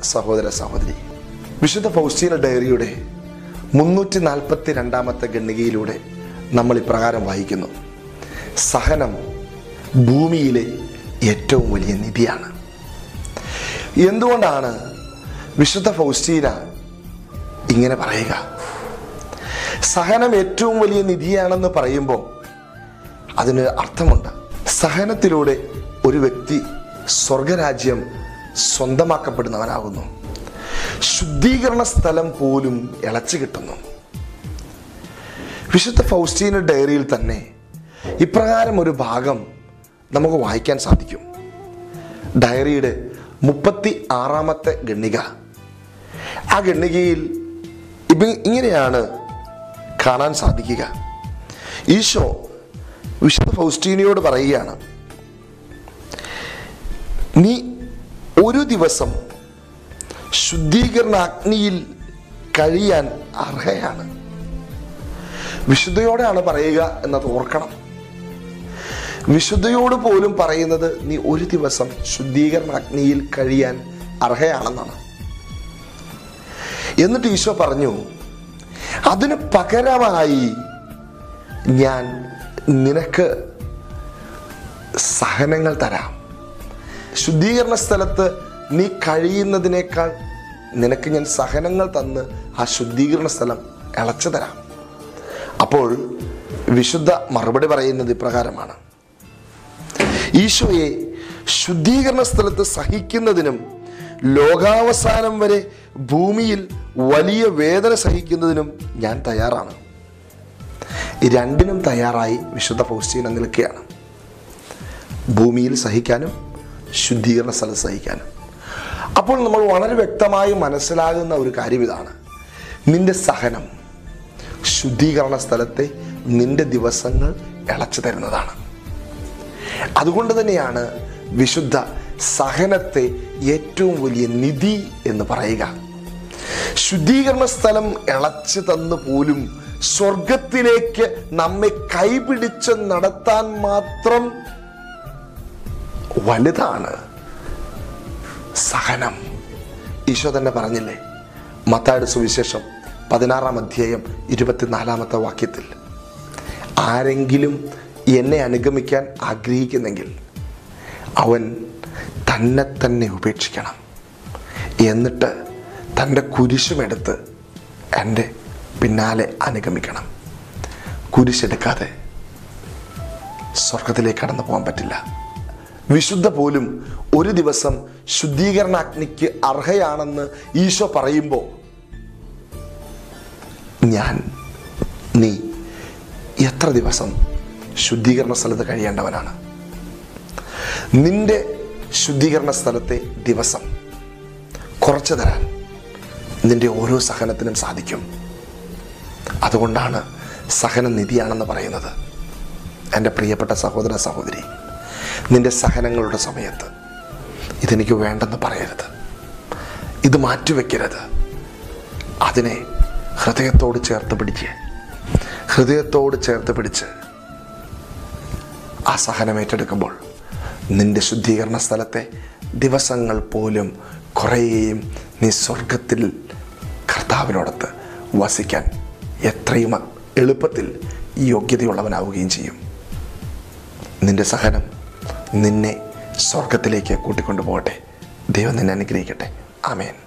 സഹോദര സഹോദരി വിശുദ്ധ ഫൗസ്റ്റീന ഡയറിയുടെ മുന്നൂറ്റി നാൽപ്പത്തി രണ്ടാമത്തെ ഖണ്ഡികയിലൂടെ നമ്മൾ ഇപ്രകാരം വായിക്കുന്നു സഹനം ഭൂമിയിലെ ഏറ്റവും വലിയ നിധിയാണ് എന്തുകൊണ്ടാണ് വിശുദ്ധ ഫൗസ്റ്റീന ഇങ്ങനെ പറയുക സഹനം ഏറ്റവും വലിയ നിധിയാണെന്ന് പറയുമ്പോൾ അതിന് അർത്ഥമുണ്ട് സഹനത്തിലൂടെ ഒരു വ്യക്തി സ്വർഗരാജ്യം സ്വന്തമാക്കപ്പെടുന്നവനാകുന്നു ശുദ്ധീകരണ സ്ഥലം പോലും ഇളച്ചു കിട്ടുന്നു വിശുദ്ധ ഫൗസ്റ്റീന ഡയറിയിൽ തന്നെ ഇപ്രകാരം ഒരു ഭാഗം നമുക്ക് വായിക്കാൻ സാധിക്കും ഡയറിയുടെ മുപ്പത്തി ആറാമത്തെ ഗണ്ണിക ആ ഗണ്ണികയിൽ ഇപ്പം ഇങ്ങനെയാണ് കാണാൻ സാധിക്കുക ഈശോ വിശുദ്ധ ഫൗസ്റ്റീനയോട് പറയുകയാണ് നീ ഒരു ദിവസം ശുദ്ധീകരണ അഗ്നിയിൽ കഴിയാൻ അർഹയാണ് വിശുദ്ധയോടെയാണ് പറയുക എന്നത് ഓർക്കണം വിശുദ്ധയോട് പോലും പറയുന്നത് നീ ഒരു ദിവസം ശുദ്ധീകരണ അഗ്നിയിൽ കഴിയാൻ അർഹയാണെന്നാണ് എന്നിട്ട് ഈശോ പറഞ്ഞു അതിന് പകരമായി ഞാൻ നിനക്ക് സഹനങ്ങൾ തരാം ശുദ്ധീകരണ സ്ഥലത്ത് നീ കഴിയുന്നതിനേക്കാൾ നിനക്ക് ഞാൻ സഹനങ്ങൾ തന്ന് ആ ശുദ്ധീകരണ സ്ഥലം ഇളച്ചു തരാം അപ്പോൾ വിശുദ്ധ മറുപടി പറയുന്നത് ഇപ്രകാരമാണ് ഈശോയെ ശുദ്ധീകരണ സ്ഥലത്ത് സഹിക്കുന്നതിനും ലോകാവസാനം വരെ ഭൂമിയിൽ വലിയ വേദന സഹിക്കുന്നതിനും ഞാൻ തയ്യാറാണ് രണ്ടിനും തയ്യാറായി വിശുദ്ധ ഫൗസ്റ്റീന നിൽക്കുകയാണ് ഭൂമിയിൽ സഹിക്കാനും ശുദ്ധീകരണ സ്ഥലത്ത് സഹിക്കാനും അപ്പോൾ നമ്മൾ വളരെ വ്യക്തമായി മനസ്സിലാകുന്ന ഒരു കാര്യം ഇതാണ് നിന്റെ സഹനം ശുദ്ധീകരണ സ്ഥലത്തെ നിന്റെ ദിവസങ്ങൾ ഇളച്ചു തരുന്നതാണ് അതുകൊണ്ട് തന്നെയാണ് വിശുദ്ധ സഹനത്തെ ഏറ്റവും വലിയ നിധി എന്ന് പറയുക ശുദ്ധീകരണ സ്ഥലം ഇളച്ചു തന്നു പോലും സ്വർഗത്തിലേക്ക് നമ്മെ കൈപിടിച്ച് നടത്താൻ മാത്രം വലുതാണ് സഹനം ഈശോ തന്നെ പറഞ്ഞില്ലേ മത്തായുടെ സുവിശേഷം പതിനാറാം അധ്യായം ഇരുപത്തിനാലാമത്തെ വാക്യത്തിൽ ആരെങ്കിലും എന്നെ അനുഗമിക്കാൻ ആഗ്രഹിക്കുന്നെങ്കിൽ അവൻ തന്നെ തന്നെ ഉപേക്ഷിക്കണം എന്നിട്ട് തൻ്റെ കുരിശുമെടുത്ത് എൻ്റെ പിന്നാലെ അനുഗമിക്കണം കുരിശെടുക്കാതെ സ്വർഗത്തിലേക്ക് കടന്നു പോകാൻ പറ്റില്ല വിശുദ്ധ പോലും ഒരു ദിവസം ശുദ്ധീകരണ അഗ്നിക്ക് അർഹയാണെന്ന് ഈശോ പറയുമ്പോൾ ഞാൻ നീ എത്ര ദിവസം ശുദ്ധീകരണ സ്ഥലത്ത് കഴിയേണ്ടവനാണ് നിന്റെ ശുദ്ധീകരണ സ്ഥലത്തെ ദിവസം കുറച്ചു തരാൻ നിന്റെ ഓരോ സഹനത്തിനും സാധിക്കും അതുകൊണ്ടാണ് സഹന നിധിയാണെന്ന് പറയുന്നത് എൻ്റെ പ്രിയപ്പെട്ട സഹോദര സഹോദരി നിന്റെ സഹനങ്ങളുടെ സമയത്ത് ഇതെനിക്ക് വേണ്ടെന്ന് പറയരുത് ഇത് മാറ്റിവെക്കരുത് അതിനെ ഹൃദയത്തോട് ചേർത്ത് പിടിച്ച് ഹൃദയത്തോട് ചേർത്ത് പിടിച്ച് ആ സഹനം ഏറ്റെടുക്കുമ്പോൾ നിന്റെ ശുദ്ധീകരണ സ്ഥലത്തെ ദിവസങ്ങൾ പോലും കുറേയും നീ സ്വർഗത്തിൽ കർത്താവിനോടത്ത് വസിക്കാൻ എത്രയും എളുപ്പത്തിൽ യോഗ്യതയുള്ളവനാവുകയും ചെയ്യും നിന്റെ സഹനം നിന്നെ സ്വർഗത്തിലേക്ക് കൂട്ടിക്കൊണ്ടു പോകട്ടെ ദൈവം നിന്നെ അനുഗ്രഹിക്കട്ടെ ആമേൻ